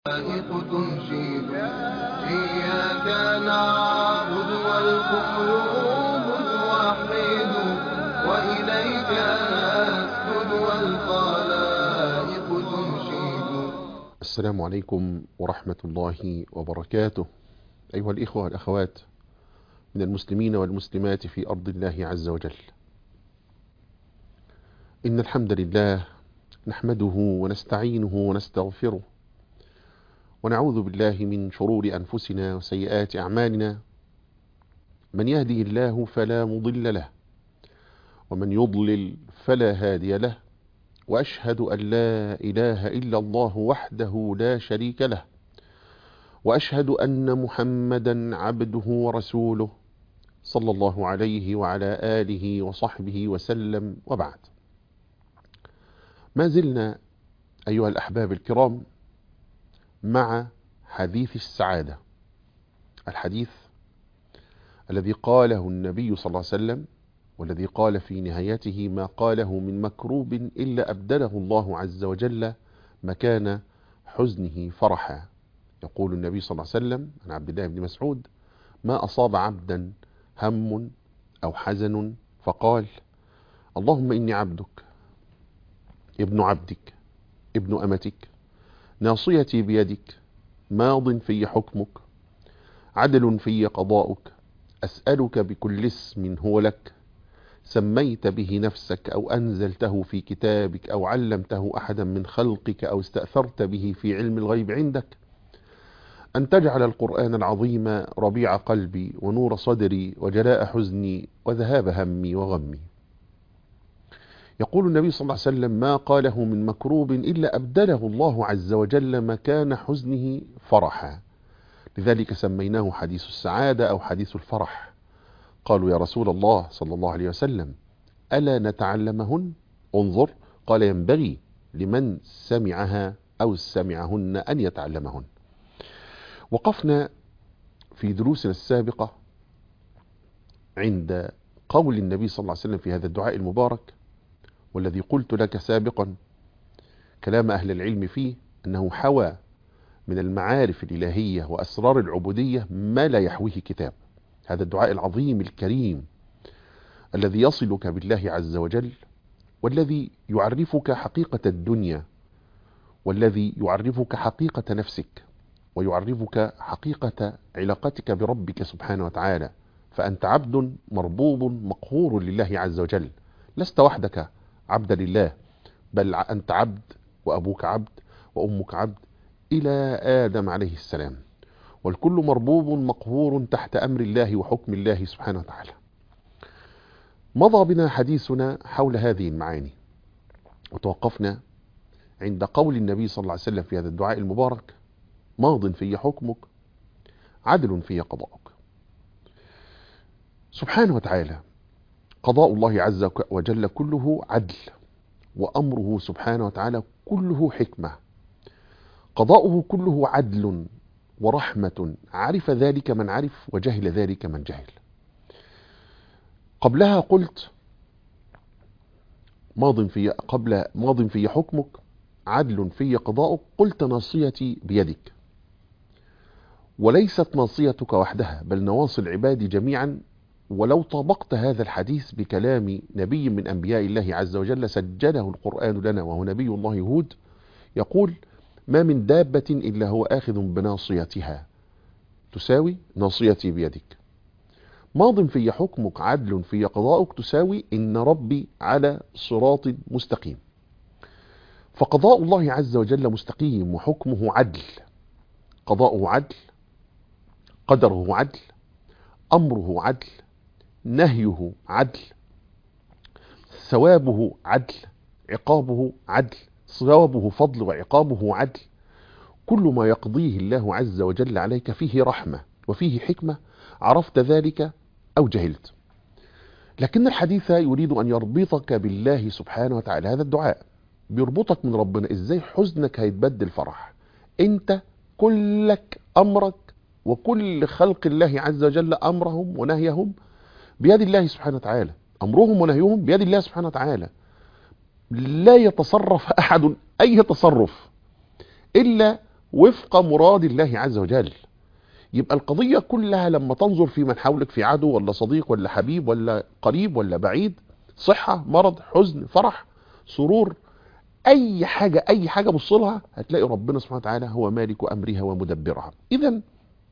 الحقائق تنشد إياك نعبد والقلوب توحد وإليك نسجد والخلائق تنشد السلام عليكم ورحمة الله وبركاته أيها الإخوة والأخوات من المسلمين والمسلمات في أرض الله عز وجل إن الحمد لله نحمده ونستعينه ونستغفره ونعوذ بالله من شرور أنفسنا وسيئات أعمالنا من يهده الله فلا مضل له ومن يضلل فلا هادي له وأشهد أن لا إله إلا الله وحده لا شريك له وأشهد أن محمدا عبده ورسوله صلى الله عليه وعلى آله وصحبه وسلم وبعد ما زلنا أيها الأحباب الكرام مع حديث السعادة الحديث الذي قاله النبي صلى الله عليه وسلم والذي قال في نهايته ما قاله من مكروب إلا أبدله الله عز وجل مكان حزنه فرحا يقول النبي صلى الله عليه وسلم عن عبد الله بن مسعود ما أصاب عبدا هم أو حزن فقال اللهم إني عبدك ابن عبدك ابن أمتك ناصيتي بيدك ماض في حكمك عدل في قضاؤك أسألك بكل اسم هو لك سميت به نفسك أو أنزلته في كتابك أو علمته أحدا من خلقك أو استأثرت به في علم الغيب عندك أن تجعل القرآن العظيم ربيع قلبي ونور صدري وجلاء حزني وذهاب همي وغمي يقول النبي صلى الله عليه وسلم ما قاله من مكروب إلا أبدله الله عز وجل مكان حزنه فرحا لذلك سميناه حديث السعادة أو حديث الفرح قالوا يا رسول الله صلى الله عليه وسلم ألا نتعلمهن انظر قال ينبغي لمن سمعها أو سمعهن أن يتعلمهن وقفنا في دروسنا السابقة عند قول النبي صلى الله عليه وسلم في هذا الدعاء المبارك والذي قلت لك سابقا كلام أهل العلم فيه أنه حوى من المعارف الإلهية وأسرار العبودية ما لا يحويه كتاب هذا الدعاء العظيم الكريم الذي يصلك بالله عز وجل والذي يعرفك حقيقة الدنيا والذي يعرفك حقيقة نفسك ويعرفك حقيقة علاقتك بربك سبحانه وتعالى فأنت عبد مربوب مقهور لله عز وجل لست وحدك عبد لله بل أنت عبد وأبوك عبد وأمك عبد إلى آدم عليه السلام والكل مربوب مقهور تحت أمر الله وحكم الله سبحانه وتعالى مضى بنا حديثنا حول هذه المعاني وتوقفنا عند قول النبي صلى الله عليه وسلم في هذا الدعاء المبارك ماض في حكمك عدل في قضاءك سبحانه وتعالى قضاء الله عز وجل كله عدل وأمره سبحانه وتعالى كله حكمة قضاؤه كله عدل ورحمة عرف ذلك من عرف وجهل ذلك من جهل قبلها قلت ماض في قبل ماض في حكمك عدل في قضاؤك قلت ناصيتي بيدك وليست ناصيتك وحدها بل نواصي العباد جميعا ولو طابقت هذا الحديث بكلام نبي من أنبياء الله عز وجل سجله القرآن لنا وهو نبي الله هود يقول ما من دابة إلا هو آخذ بناصيتها تساوي ناصيتي بيدك ماض في حكمك عدل في قضاءك تساوي إن ربي على صراط مستقيم فقضاء الله عز وجل مستقيم وحكمه عدل قضاؤه عدل قدره عدل أمره عدل نهيه عدل ثوابه عدل عقابه عدل ثوابه فضل وعقابه عدل كل ما يقضيه الله عز وجل عليك فيه رحمة وفيه حكمة عرفت ذلك أو جهلت لكن الحديث يريد أن يربطك بالله سبحانه وتعالى هذا الدعاء بيربطك من ربنا إزاي حزنك هيتبدل فرح أنت كلك أمرك وكل خلق الله عز وجل أمرهم ونهيهم بيد الله سبحانه وتعالى أمرهم ونهيهم بيد الله سبحانه وتعالى لا يتصرف أحد أي تصرف إلا وفق مراد الله عز وجل يبقى القضية كلها لما تنظر في من حولك في عدو ولا صديق ولا حبيب ولا قريب ولا بعيد صحة مرض حزن فرح سرور اي حاجة اي حاجة بص لها هتلاقي ربنا سبحانه وتعالى هو مالك امرها ومدبرها اذا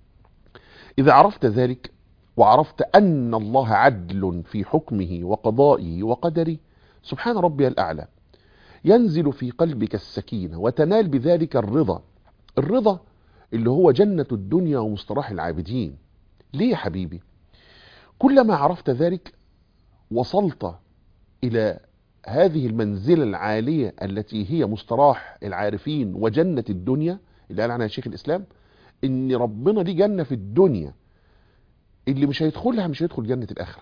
اذا عرفت ذلك وعرفت ان الله عدل في حكمه وقضائه وقدره سبحان ربي الاعلى ينزل في قلبك السكينة وتنال بذلك الرضا الرضا اللي هو جنة الدنيا ومستراح العابدين ليه يا حبيبي كلما عرفت ذلك وصلت إلى هذه المنزلة العالية التي هي مستراح العارفين وجنة الدنيا اللي قال عنها شيخ الإسلام إن ربنا ليه جنة في الدنيا اللي مش هيدخلها مش هيدخل جنة الآخرة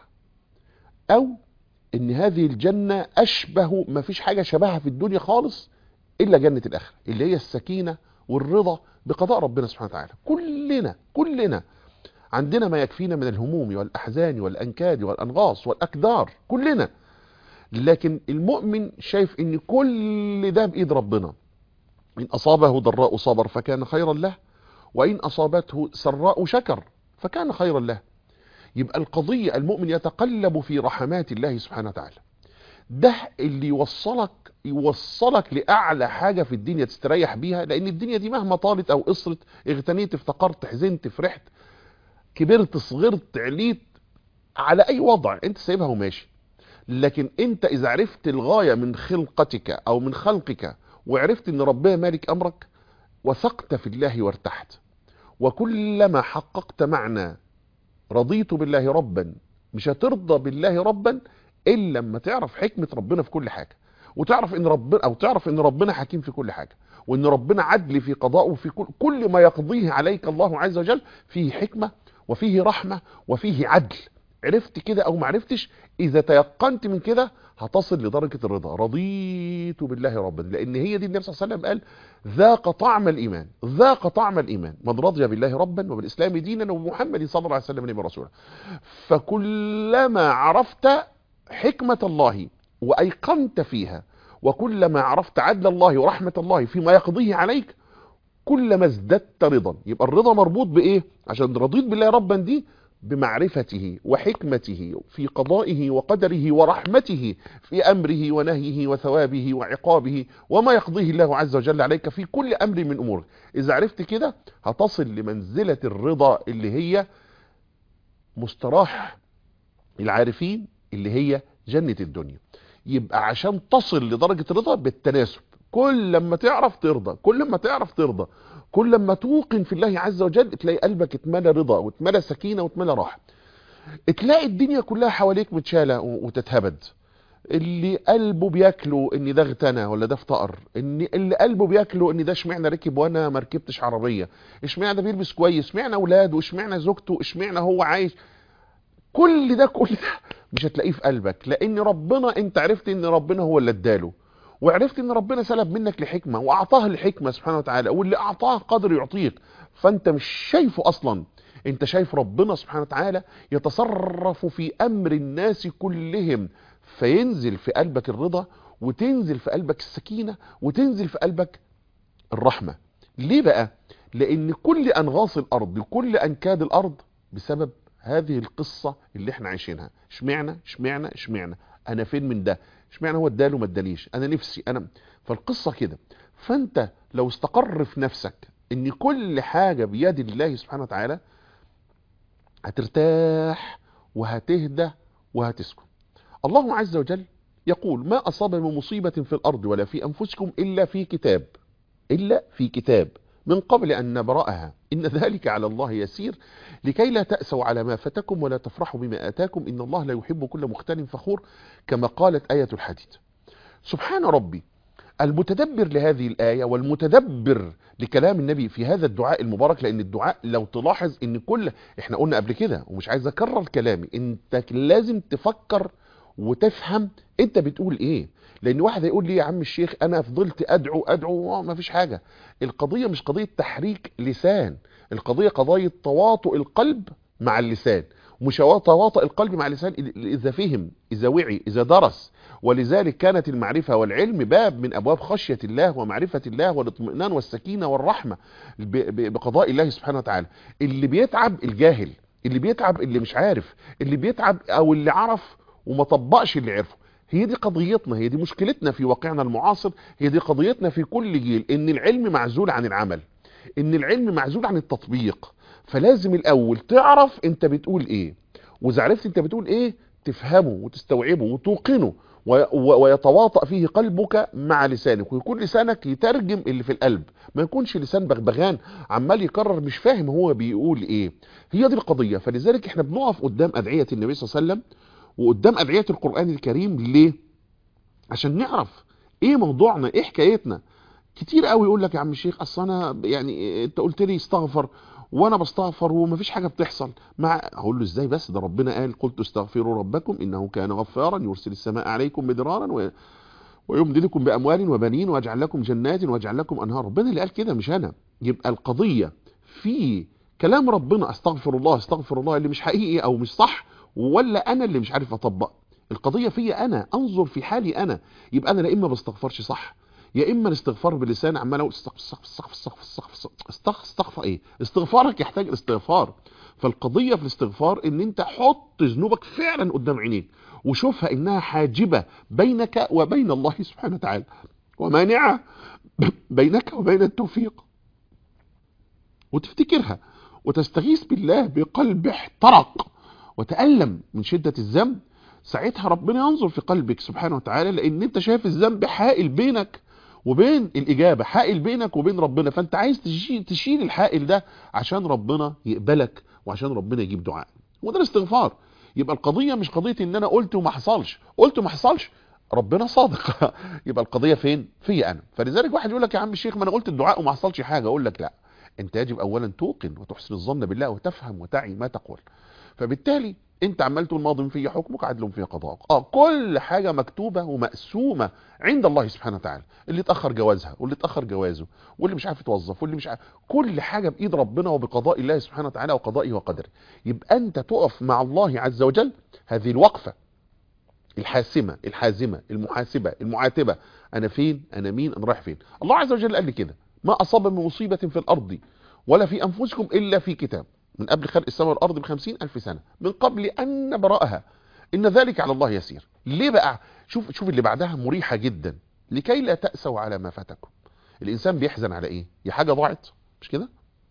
أو إن هذه الجنة أشبه ما فيش حاجة شبهها في الدنيا خالص إلا جنة الآخرة اللي هي السكينة والرضا بقضاء ربنا سبحانه وتعالى كلنا كلنا عندنا ما يكفينا من الهموم والأحزان والأنكاد والأنغاص والأكدار كلنا لكن المؤمن شايف ان كل ده بإيد ربنا إن أصابه ضراء صبر فكان خيرا له وإن أصابته سراء شكر فكان خيرا له يبقى القضية المؤمن يتقلب في رحمات الله سبحانه وتعالى ده اللي يوصلك يوصلك لأعلى حاجة في الدنيا تستريح بيها لأن الدنيا دي مهما طالت أو قصرت اغتنيت افتقرت حزنت فرحت كبرت صغرت عليت على أي وضع أنت سايبها وماشي لكن أنت إذا عرفت الغاية من خلقتك أو من خلقك وعرفت أن ربنا مالك أمرك وثقت في الله وارتحت وكلما حققت معنى رضيت بالله ربا مش هترضى بالله ربا الا لما تعرف حكمة ربنا في كل حاجة وتعرف ان ربنا او تعرف ان ربنا حكيم في كل حاجة وان ربنا عدل في قضائه في كل, كل ما يقضيه عليك الله عز وجل فيه حكمة وفيه رحمة وفيه عدل عرفت كده او ما عرفتش اذا تيقنت من كده هتصل لدرجة الرضا رضيت بالله ربا لان هي دي النبي صلى الله عليه وسلم قال ذاق طعم الايمان ذاق طعم الايمان من رضي بالله ربا وبالاسلام دينا وبمحمد صلى الله عليه وسلم نبي رسوله فكلما عرفت حكمة الله وايقنت فيها وكلما عرفت عدل الله ورحمة الله فيما يقضيه عليك كلما ازددت رضا يبقى الرضا مربوط بايه عشان رضيت بالله ربا دي بمعرفته وحكمته في قضائه وقدره ورحمته في أمره ونهيه وثوابه وعقابه وما يقضيه الله عز وجل عليك في كل أمر من أمورك إذا عرفت كده هتصل لمنزلة الرضا اللي هي مستراح العارفين اللي هي جنة الدنيا يبقى عشان تصل لدرجة الرضا بالتناسب كل لما تعرف ترضى كل ما تعرف ترضى كل لما توقن في الله عز وجل تلاقي قلبك اتملى رضا واتملى سكينة واتملى راحة تلاقي الدنيا كلها حواليك متشالة وتتهبد اللي قلبه بياكله ان ده اغتنى ولا ده افتقر ان اللي قلبه بياكله ان ده اشمعنى ركب وانا ما ركبتش عربيه اشمعنى ده بيلبس كويس اشمعنى اولاده اشمعنى زوجته اشمعنى هو عايش كل ده كل ده مش هتلاقيه في قلبك لان ربنا انت عرفت ان ربنا هو اللي اداله وعرفت ان ربنا سلب منك لحكمة واعطاه الحكمة سبحانه وتعالى واللي اعطاه قدر يعطيك فانت مش شايفه اصلا انت شايف ربنا سبحانه وتعالى يتصرف في امر الناس كلهم فينزل في قلبك الرضا وتنزل في قلبك السكينة وتنزل في قلبك الرحمة ليه بقى لان كل انغاص الارض كل انكاد الارض بسبب هذه القصة اللي احنا عايشينها اشمعنى اشمعنى اشمعنى انا فين من ده اشمعنى هو اداله ما اداليش انا نفسي انا فالقصة كده فانت لو استقر في نفسك ان كل حاجة بيد الله سبحانه وتعالى هترتاح وهتهدى وهتسكن الله عز وجل يقول ما أصاب من مصيبة في الأرض ولا في أنفسكم إلا في كتاب إلا في كتاب من قبل أن نبرأها إن ذلك على الله يسير لكي لا تأسوا على ما فتكم ولا تفرحوا بما آتاكم إن الله لا يحب كل مختال فخور كما قالت آية الحديد سبحان ربي المتدبر لهذه الآية والمتدبر لكلام النبي في هذا الدعاء المبارك لأن الدعاء لو تلاحظ إن كل إحنا قلنا قبل كده ومش عايز أكرر كلامي أنت لازم تفكر وتفهم أنت بتقول إيه لان واحد هيقول لي يا عم الشيخ انا فضلت ادعو ادعو ما فيش حاجة القضية مش قضية تحريك لسان القضية قضية تواطؤ القلب مع اللسان مش هيتواطأ القلب مع اللسان إذا فهم إذا وعي إذا درس ولذلك كانت المعرفة والعلم باب من أبواب خشية الله ومعرفة الله والاطمئنان والسكينة والرحمة ب- ب- بقضاء الله سبحانه وتعالى اللي بيتعب الجاهل اللي بيتعب اللي مش عارف اللي بيتعب أو اللي عرف وما طبقش اللي عرفه هي دي قضيتنا هي دي مشكلتنا في واقعنا المعاصر هي دي قضيتنا في كل جيل ان العلم معزول عن العمل ان العلم معزول عن التطبيق فلازم الاول تعرف انت بتقول ايه واذا عرفت انت بتقول ايه تفهمه وتستوعبه وتوقنه و- و- ويتواطأ فيه قلبك مع لسانك ويكون لسانك يترجم اللي في القلب ما يكونش لسان بغبغان عمال يكرر مش فاهم هو بيقول ايه هي دي القضية فلذلك احنا بنقف قدام ادعية النبي صلى الله عليه وسلم وقدام ادعية القرآن الكريم ليه عشان نعرف ايه موضوعنا ايه حكايتنا كتير قوي يقول لك يا عم الشيخ اصل انا يعني انت قلت لي استغفر وانا بستغفر ومفيش حاجه بتحصل مع اقول له ازاي بس ده ربنا قال قلت استغفروا ربكم انه كان غفارا يرسل السماء عليكم مدرارا و... ويمددكم باموال وبنين ويجعل لكم جنات ويجعل لكم انهار ربنا اللي قال كده مش انا يبقى القضيه في كلام ربنا استغفر الله استغفر الله اللي مش حقيقي او مش صح ولا انا اللي مش عارف اطبق القضيه فيا انا انظر في حالي انا يبقى انا لا اما بستغفرش صح يا اما الاستغفار باللسان عمال اقول استغفر استغفر استغفر استغفر استغفر استغفر استغفر ايه استغفارك يحتاج استغفار فالقضيه في الاستغفار ان انت حط ذنوبك فعلا قدام عينيك وشوفها انها حاجبه بينك وبين الله سبحانه وتعالى ومانعه بينك وبين التوفيق وتفتكرها وتستغيث بالله بقلب احترق وتألم من شدة الذنب ساعتها ربنا ينظر في قلبك سبحانه وتعالى لان انت شايف الذنب حائل بينك وبين الاجابه حائل بينك وبين ربنا فانت عايز تشيل, تشيل الحائل ده عشان ربنا يقبلك وعشان ربنا يجيب دعاء وده الاستغفار يبقى القضيه مش قضيه ان انا قلت وما حصلش قلت وما حصلش ربنا صادق يبقى القضيه فين في انا فلذلك واحد يقول لك يا عم الشيخ ما انا قلت الدعاء وما حصلش حاجه اقول لك لا انت يجب اولا توقن وتحسن الظن بالله وتفهم وتعي ما تقول فبالتالي انت عمال تقول ماض في حكمك عدل في قضاءك اه كل حاجه مكتوبه ومقسومه عند الله سبحانه وتعالى اللي اتاخر جوازها واللي اتاخر جوازه واللي مش عارف يتوظف واللي مش عارف كل حاجه بايد ربنا وبقضاء الله سبحانه وتعالى وقضائه وقدره يبقى انت تقف مع الله عز وجل هذه الوقفه الحاسمه الحازمه المحاسبه المعاتبه انا فين انا مين انا رايح فين الله عز وجل قال لي كده ما اصاب من مصيبه في الارض ولا في انفسكم الا في كتاب من قبل خلق السماء والأرض بخمسين ألف سنة من قبل أن نبرأها إن ذلك على الله يسير ليه بقى شوف شوف اللي بعدها مريحة جدا لكي لا تأسوا على ما فاتكم الإنسان بيحزن على إيه يا حاجة ضاعت مش كده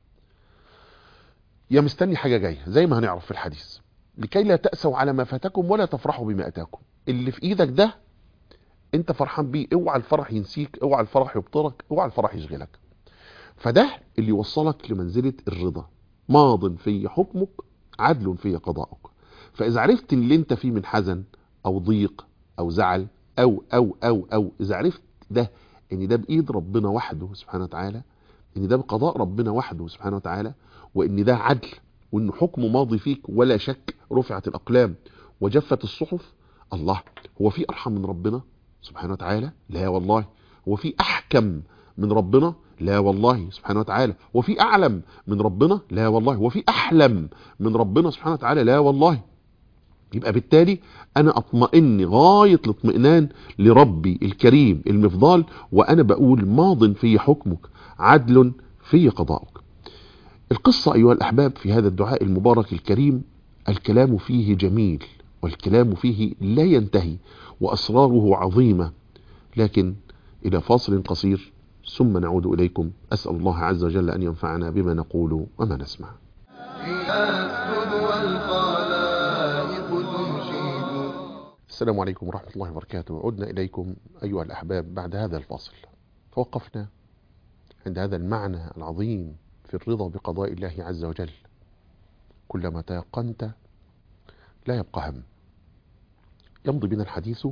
يا مستني حاجة جاية زي ما هنعرف في الحديث لكي لا تأسوا على ما فاتكم ولا تفرحوا بما أتاكم اللي في إيدك ده انت فرحان بيه اوعى الفرح ينسيك اوعى الفرح يبطرك اوعى الفرح يشغلك فده اللي يوصلك لمنزلة الرضا ماض في حكمك عدل في قضاءك فإذا عرفت اللي انت فيه من حزن أو ضيق أو زعل أو أو أو أو إذا عرفت ده إن ده بإيد ربنا وحده سبحانه وتعالى إن ده بقضاء ربنا وحده سبحانه وتعالى وإن ده عدل وإن حكمه ماضي فيك ولا شك رفعت الأقلام وجفت الصحف الله هو في أرحم من ربنا سبحانه وتعالى لا والله هو في أحكم من ربنا لا والله سبحانه وتعالى وفي أعلم من ربنا لا والله وفي أحلم من ربنا سبحانه وتعالى لا والله يبقى بالتالي أنا أطمئن غاية الاطمئنان لربي الكريم المفضال وأنا بقول ماض في حكمك عدل في قضاءك القصة أيها الأحباب في هذا الدعاء المبارك الكريم الكلام فيه جميل والكلام فيه لا ينتهي وأسراره عظيمة لكن إلى فاصل قصير ثم نعود إليكم أسأل الله عز وجل أن ينفعنا بما نقول وما نسمع الأسود والخلائق تنشد السلام عليكم ورحمة الله وبركاته عدنا إليكم أيها الأحباب بعد هذا الفاصل فوقفنا عند هذا المعنى العظيم في الرضا بقضاء الله عز وجل كلما تيقنت لا يبقى هم يمضي بنا الحديث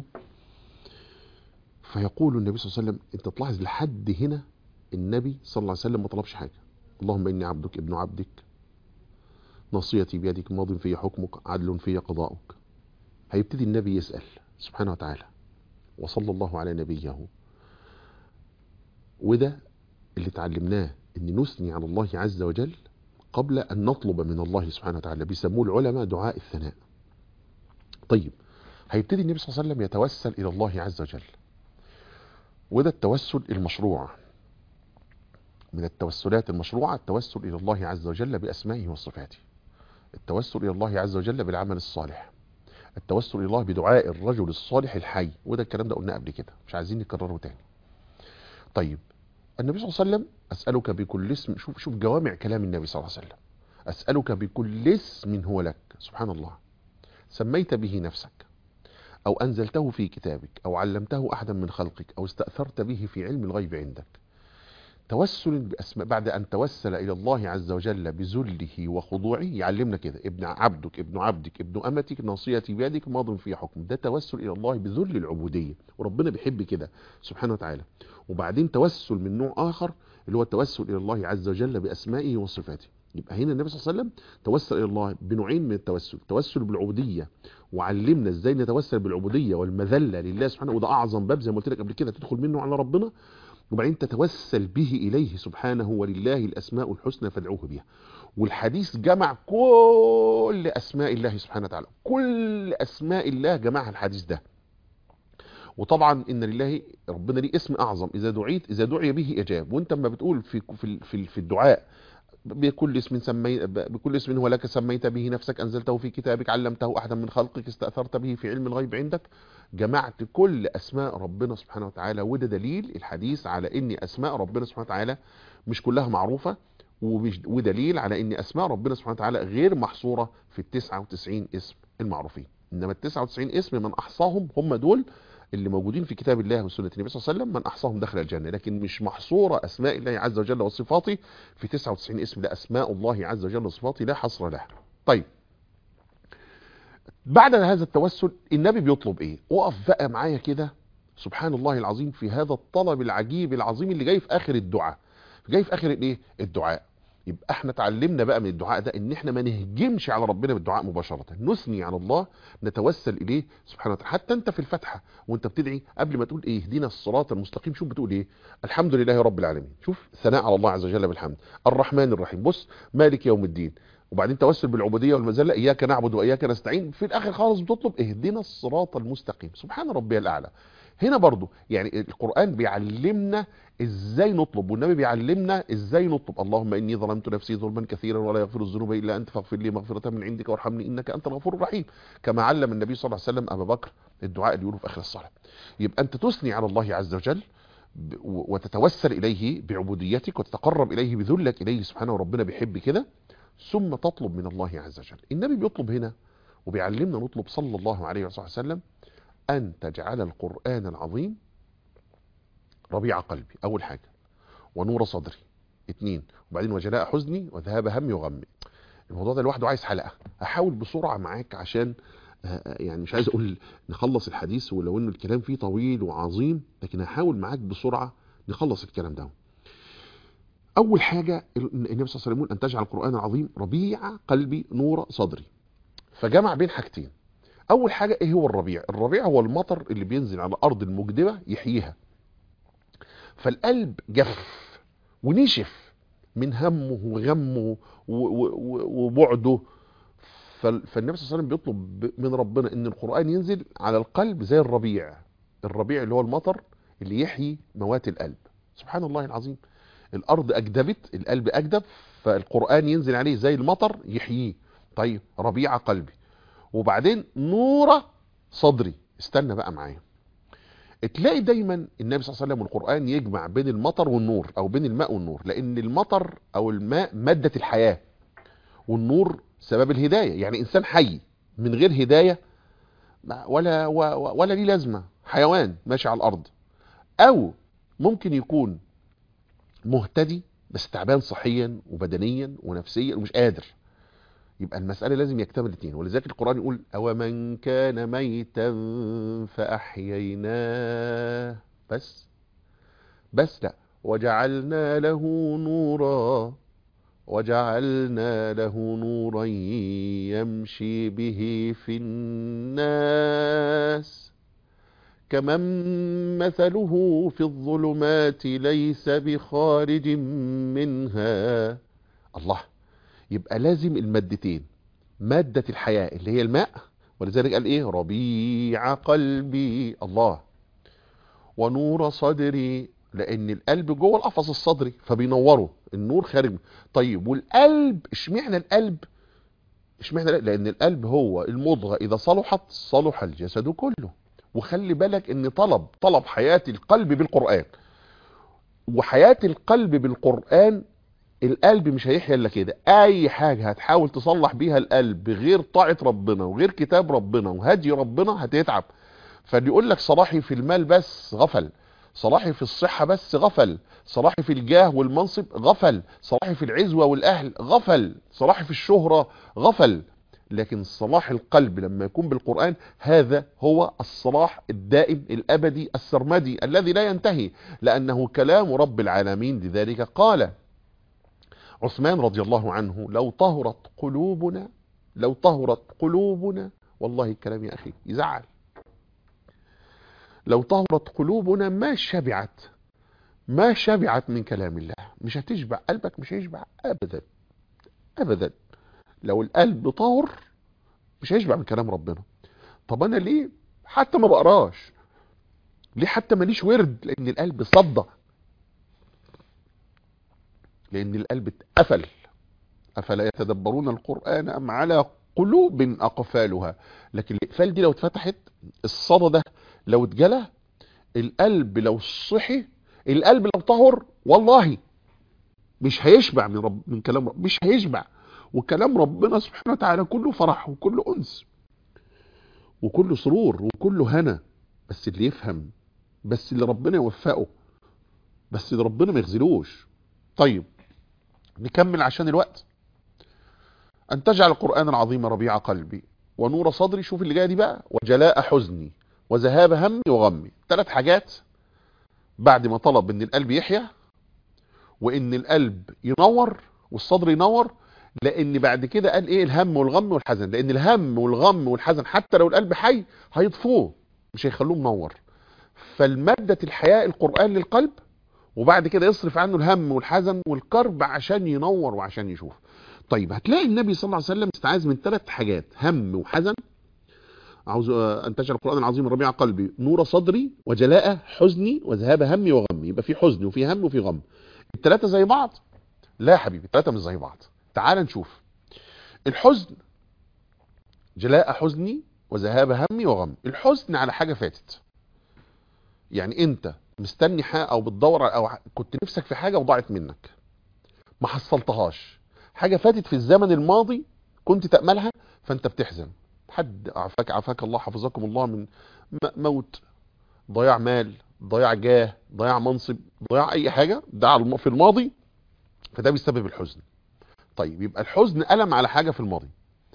فيقول النبي صلى الله عليه وسلم انت تلاحظ لحد هنا النبي صلى الله عليه وسلم ما طلبش حاجة اللهم اني عبدك ابن عبدك نصيتي بيدك ماض في حكمك عدل في قضاؤك هيبتدي النبي يسأل سبحانه وتعالى وصلى الله على نبيه وده اللي اتعلمناه ان نثني على الله عز وجل قبل أن نطلب من الله سبحانه وتعالى بيسموه العلماء دعاء الثناء طيب هيبتدي النبي صلى الله عليه وسلم يتوسل إلى الله عز وجل وده التوسل المشروع من التوسلات المشروعة التوسل إلى الله عز وجل بأسمائه وصفاته التوسل إلى الله عز وجل بالعمل الصالح التوسل إلى الله بدعاء الرجل الصالح الحي وده الكلام ده قلناه قبل كده مش عايزين نكرره تاني طيب النبي صلى الله عليه وسلم أسألك بكل اسم شوف شوف جوامع كلام النبي صلى الله عليه وسلم أسألك بكل اسم هو لك سبحان الله سميت به نفسك أو أنزلته في كتابك أو علمته أحدا من خلقك أو استأثرت به في علم الغيب عندك توسل بأسماء بعد أن توسل إلى الله عز وجل بذله وخضوعه يعلمنا كده ابن عبدك ابن عبدك ابن أمتك ناصيتي بيدك ماض في حكم ده توسل إلى الله بذل العبودية وربنا بيحب كده سبحانه وتعالى وبعدين توسل من نوع آخر اللي هو التوسل إلى الله عز وجل بأسمائه وصفاته يبقى هنا النبي صلى الله عليه وسلم توسل إلى الله بنوعين من التوسل توسل بالعبودية وعلمنا ازاي نتوسل بالعبودية والمذلة لله سبحانه وده أعظم باب زي ما قلت لك قبل كده تدخل منه على ربنا وبعدين تتوسل به إليه سبحانه ولله الأسماء الحسنى فادعوه بها والحديث جمع كل أسماء الله سبحانه وتعالى كل أسماء الله جمعها الحديث ده وطبعا ان لله ربنا ليه اسم اعظم اذا دعيت اذا دعي به اجاب وانت لما بتقول في في في, في الدعاء بكل اسم سمي بكل اسم هو لك سميت به نفسك انزلته في كتابك علمته احدا من خلقك استاثرت به في علم الغيب عندك جمعت كل اسماء ربنا سبحانه وتعالى وده دليل الحديث على ان اسماء ربنا سبحانه وتعالى مش كلها معروفه ومش ودليل على ان اسماء ربنا سبحانه وتعالى غير محصوره في ال 99 اسم المعروفين انما ال 99 اسم من احصاهم هم دول اللي موجودين في كتاب الله وسنة النبي صلى الله عليه وسلم من أحصاهم دخل الجنة لكن مش محصورة أسماء الله عز وجل وصفاته في 99 اسم لا أسماء الله عز وجل وصفاته لا حصر لها طيب بعد هذا التوسل النبي بيطلب ايه اقف بقى معايا كده سبحان الله العظيم في هذا الطلب العجيب العظيم اللي جاي في اخر الدعاء جاي في اخر الايه الدعاء يبقى احنا اتعلمنا بقى من الدعاء ده ان احنا ما نهجمش على ربنا بالدعاء مباشرة نثني على الله نتوسل اليه سبحانه وتعالى حتى انت في الفاتحة وانت بتدعي قبل ما تقول ايه اهدنا الصراط المستقيم شوف بتقول ايه الحمد لله رب العالمين شوف ثناء على الله عز وجل بالحمد الرحمن الرحيم بص مالك يوم الدين وبعدين توسل بالعبودية والمذلة إياك نعبد وإياك نستعين في الآخر خالص بتطلب اهدنا الصراط المستقيم سبحان ربي الأعلى هنا برضو يعني القرآن بيعلمنا ازاي نطلب والنبي بيعلمنا ازاي نطلب اللهم اني ظلمت نفسي ظلما كثيرا ولا يغفر الذنوب الا انت فاغفر لي مغفرة من عندك وارحمني انك انت الغفور الرحيم كما علم النبي صلى الله عليه وسلم ابا بكر الدعاء اللي يقوله في اخر الصلاة يبقى انت تثني على الله عز وجل وتتوسل اليه بعبوديتك وتتقرب اليه بذلك اليه سبحانه وربنا بيحب كده ثم تطلب من الله عز وجل النبي بيطلب هنا وبيعلمنا نطلب صلى الله عليه وسلم أن تجعل القرآن العظيم ربيع قلبي أول حاجة ونور صدري اتنين وبعدين وجلاء حزني وذهاب همي وغمي الموضوع ده لوحده عايز حلقة أحاول بسرعة معاك عشان يعني مش عايز أقول نخلص الحديث ولو إنه الكلام فيه طويل وعظيم لكن هحاول معاك بسرعة نخلص الكلام ده أول حاجة النبي صلى الله عليه وسلم أن تجعل القرآن العظيم ربيع قلبي نور صدري فجمع بين حاجتين اول حاجة ايه هو الربيع الربيع هو المطر اللي بينزل على الارض المجدبة يحييها فالقلب جف ونشف من همه وغمه وبعده فالنبي صلى الله عليه وسلم بيطلب من ربنا ان القرآن ينزل على القلب زي الربيع الربيع اللي هو المطر اللي يحيي موات القلب سبحان الله العظيم الارض اجدبت القلب اجدب فالقرآن ينزل عليه زي المطر يحييه طيب ربيع قلبي وبعدين نورة صدري استنى بقى معايا تلاقي دايما النبي صلى الله عليه وسلم والقرآن يجمع بين المطر والنور او بين الماء والنور لان المطر او الماء مادة الحياة والنور سبب الهداية يعني انسان حي من غير هداية ولا ولا ليه لازمة حيوان ماشي على الارض او ممكن يكون مهتدي بس تعبان صحيا وبدنيا ونفسيا ومش قادر يبقى المسألة لازم يكتمل الاثنين ولذلك القرآن يقول أو من كان ميتا فأحييناه بس بس لا وجعلنا له نورا وجعلنا له نورا يمشي به في الناس كمن مثله في الظلمات ليس بخارج منها الله يبقى لازم المادتين مادة الحياة اللي هي الماء ولذلك قال ايه ربيع قلبي الله ونور صدري لان القلب جوه القفص الصدري فبينوره النور خارج طيب والقلب اشمعنى القلب اشمعنى لان القلب هو المضغه اذا صلحت صلح الجسد كله وخلي بالك ان طلب طلب حياه القلب بالقران وحياه القلب بالقران القلب مش هيحيا الا كده اي حاجه هتحاول تصلح بيها القلب غير طاعه ربنا وغير كتاب ربنا وهدي ربنا هتتعب فاللي يقول لك صلاحي في المال بس غفل صلاحي في الصحة بس غفل صلاحي في الجاه والمنصب غفل صلاحي في العزوة والأهل غفل صلاحي في الشهرة غفل لكن صلاح القلب لما يكون بالقرآن هذا هو الصلاح الدائم الأبدي السرمدي الذي لا ينتهي لأنه كلام رب العالمين لذلك قال عثمان رضي الله عنه لو طهرت قلوبنا لو طهرت قلوبنا والله الكلام يا أخي يزعل لو طهرت قلوبنا ما شبعت ما شبعت من كلام الله مش هتشبع قلبك مش هيشبع ابدا ابدا لو القلب طاهر مش هيشبع من كلام ربنا طب انا ليه حتى ما بقراش ليه حتى ماليش ورد لان القلب صدى لان القلب اتقفل افلا يتدبرون القران ام على قلوب اقفالها لكن الاقفال دي لو اتفتحت الصدى ده لو اتجلى القلب لو صحي القلب لو طهر والله مش هيشبع من رب من كلام رب مش هيشبع وكلام ربنا سبحانه وتعالى كله فرح وكله انس وكله سرور وكله هنا بس اللي يفهم بس اللي ربنا يوفقه بس اللي ربنا ما يخذلوش طيب نكمل عشان الوقت ان تجعل القران العظيم ربيع قلبي ونور صدري شوف اللي جايه دي بقى وجلاء حزني وذهاب همي وغمي ثلاث حاجات بعد ما طلب ان القلب يحيا وان القلب ينور والصدر ينور لان بعد كده قال ايه الهم والغم والحزن لان الهم والغم والحزن حتى لو القلب حي هيطفوه مش هيخلوه منور فالمادة الحياة القرآن للقلب وبعد كده يصرف عنه الهم والحزن والكرب عشان ينور وعشان يشوف طيب هتلاقي النبي صلى الله عليه وسلم استعاذ من ثلاث حاجات هم وحزن عاوز ان تجعل القران العظيم ربيع قلبي نور صدري وجلاء حزني وذهاب همي وغمي يبقى في حزن وفي هم وفي غم الثلاثه زي بعض لا يا حبيبي الثلاثه مش زي بعض تعال نشوف الحزن جلاء حزني وذهاب همي وغمي الحزن على حاجه فاتت يعني انت مستني حاجه او بتدور او كنت نفسك في حاجه وضاعت منك ما حصلتهاش حاجه فاتت في الزمن الماضي كنت تاملها فانت بتحزن حد عافاك عافاك الله حفظكم الله من موت ضياع مال ضياع جاه ضياع منصب ضياع اي حاجه ده في الماضي فده بيسبب الحزن طيب يبقى الحزن ألم على حاجة في الماضي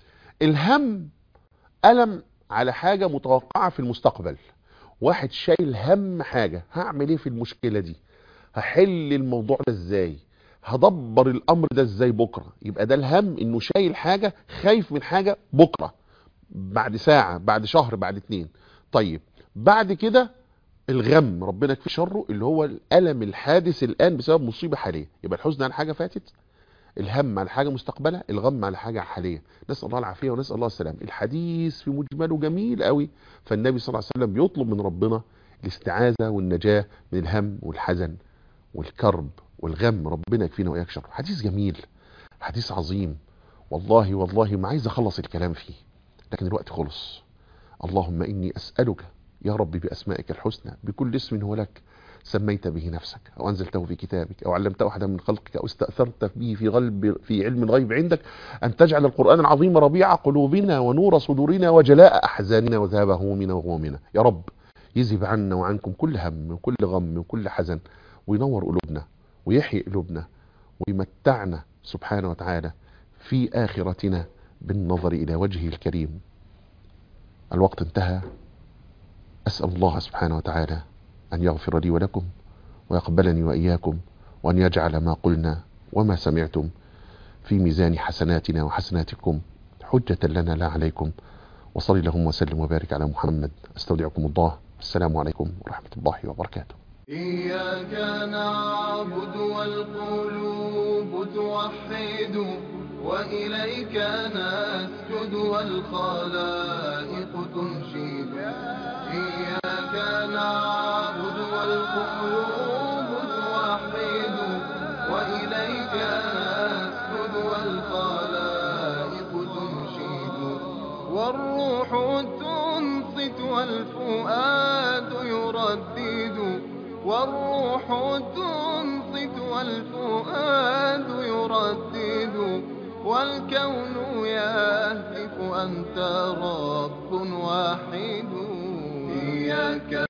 الهم ألم على حاجة متوقعة في المستقبل واحد شايل هم حاجة هعمل ايه في المشكلة دي هحل الموضوع ده ازاي هدبر الامر ده ازاي بكرة يبقى ده الهم انه شايل حاجة خايف من حاجة بكرة بعد ساعة بعد شهر بعد اتنين طيب بعد كده الغم ربنا يكفي شره اللي هو الالم الحادث الان بسبب مصيبة حالية يبقى الحزن على حاجة فاتت الهم على حاجة مستقبلة الغم على حاجة حالية نسأل الله العافية ونسأل الله السلام الحديث في مجمله جميل قوي فالنبي صلى الله عليه وسلم بيطلب من ربنا الاستعاذة والنجاة من الهم والحزن والكرب والغم ربنا يكفينا وإياك شر حديث جميل حديث عظيم والله والله ما عايز أخلص الكلام فيه لكن الوقت خلص اللهم إني أسألك يا رب بأسمائك الحسنى بكل اسم هو لك سميت به نفسك أو أنزلته في كتابك أو علمته أحدا من خلقك أو استأثرت به في, غلب في علم الغيب عندك أن تجعل القرآن العظيم ربيع قلوبنا ونور صدورنا وجلاء أحزاننا وذهاب همومنا وغمومنا يا رب يذهب عنا وعنكم كل هم وكل غم وكل حزن وينور قلوبنا ويحيي قلوبنا ويمتعنا سبحانه وتعالى في آخرتنا بالنظر إلى وجهه الكريم الوقت انتهى أسأل الله سبحانه وتعالى أن يغفر لي ولكم ويقبلني وإياكم وأن يجعل ما قلنا وما سمعتم في ميزان حسناتنا وحسناتكم حجة لنا لا عليكم وصل اللهم وسلم وبارك على محمد استودعكم الله السلام عليكم ورحمة الله وبركاته إياك نعبد والقلوب توحد وإليك نسجد والخلائق تنشد إياك نعبد والقلوب توحد وإليك نسجد والخلائق تنشد والروح تنصت والفؤاد يردد والروح تنصت والفؤاد يردد والكون يهتف أنت رب واحد إياك